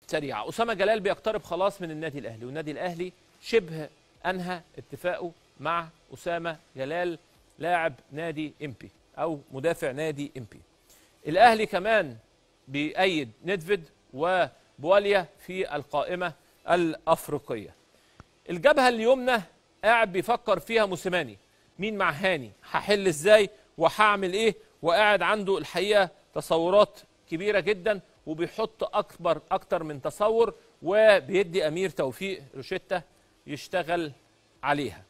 سريعه اسامه جلال بيقترب خلاص من النادي الاهلي والنادي الاهلي شبه انهى اتفاقه مع اسامه جلال لاعب نادي امبي او مدافع نادي امبي الاهلي كمان بيأيد ندفيد وبواليا في القائمه الافريقيه الجبهه اليمنى قاعد بيفكر فيها موسيماني مين مع هاني هحل ازاي وهعمل ايه وقاعد عنده الحقيقه تصورات كبيره جدا وبيحط اكبر اكتر من تصور وبيدي امير توفيق روشيتا يشتغل عليها